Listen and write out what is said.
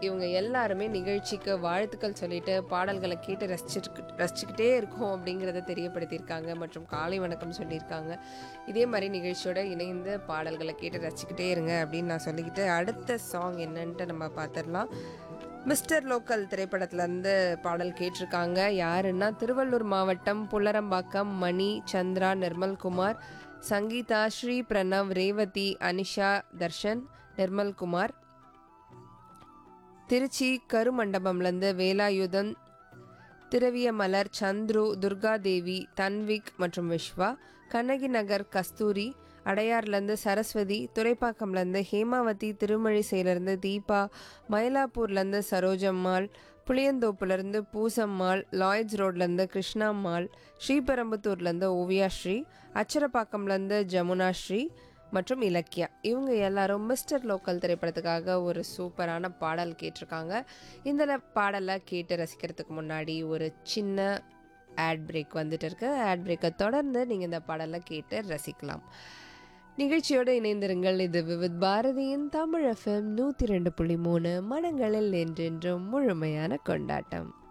இவங்க எல்லாருமே நிகழ்ச்சிக்கு வாழ்த்துக்கள் சொல்லிட்டு பாடல்களை கேட்டு ரசிச்சுட்டு ரசிச்சுக்கிட்டே இருக்கோம் அப்படிங்கிறத தெரியப்படுத்தியிருக்காங்க மற்றும் காலை வணக்கம் சொல்லியிருக்காங்க இதே மாதிரி நிகழ்ச்சியோட இணைந்து பாடல்களை கேட்டு ரசிச்சுக்கிட்டே இருங்க அப்படின்னு நான் சொல்லிக்கிட்டு அடுத்த சாங் என்னன்ட்டு நம்ம பார்த்துடலாம் மிஸ்டர் லோக்கல் திரைப்படத்துலேருந்து பாடல் கேட்டிருக்காங்க யாருன்னா திருவள்ளூர் மாவட்டம் புல்லரம்பாக்கம் மணி சந்திரா நிர்மல்குமார் சங்கீதா ஸ்ரீ பிரணவ் ரேவதி அனிஷா தர்ஷன் நிர்மல்குமார் திருச்சி கருமண்டபம்லேருந்து வேலாயுதன் திரவியமலர் சந்துரு துர்காதேவி தன்விக் மற்றும் விஸ்வா கண்ணகி நகர் கஸ்தூரி அடையார்லேருந்து சரஸ்வதி துறைப்பாக்கம்லேருந்து ஹேமாவதி திருமழிசையிலேருந்து தீபா மயிலாப்பூர்லேருந்து சரோஜம்மாள் புளியந்தோப்புலேருந்து பூசம்மாள் லாய்ட்ஸ் ரோட்லேருந்து கிருஷ்ணாம்மாள் ஸ்ரீபெரும்புத்தூர்லேருந்து ஓவியா ஸ்ரீ அச்சரப்பாக்கம்லேருந்து ஜமுனா ஸ்ரீ மற்றும் இலக்கியா இவங்க எல்லாரும் மிஸ்டர் லோக்கல் திரைப்படத்துக்காக ஒரு சூப்பரான பாடல் கேட்டிருக்காங்க இந்த பாடலை கேட்டு ரசிக்கிறதுக்கு முன்னாடி ஒரு சின்ன ஆட் பிரேக் வந்துட்டு இருக்கு ஆட் பிரேக்கை தொடர்ந்து நீங்கள் இந்த பாடலை கேட்டு ரசிக்கலாம் நிகழ்ச்சியோடு இணைந்திருங்கள் இது விவித் பாரதியின் தமிழ் எஃப்எம் நூற்றி ரெண்டு புள்ளி மூணு மனங்களில் என்றென்றும் முழுமையான கொண்டாட்டம்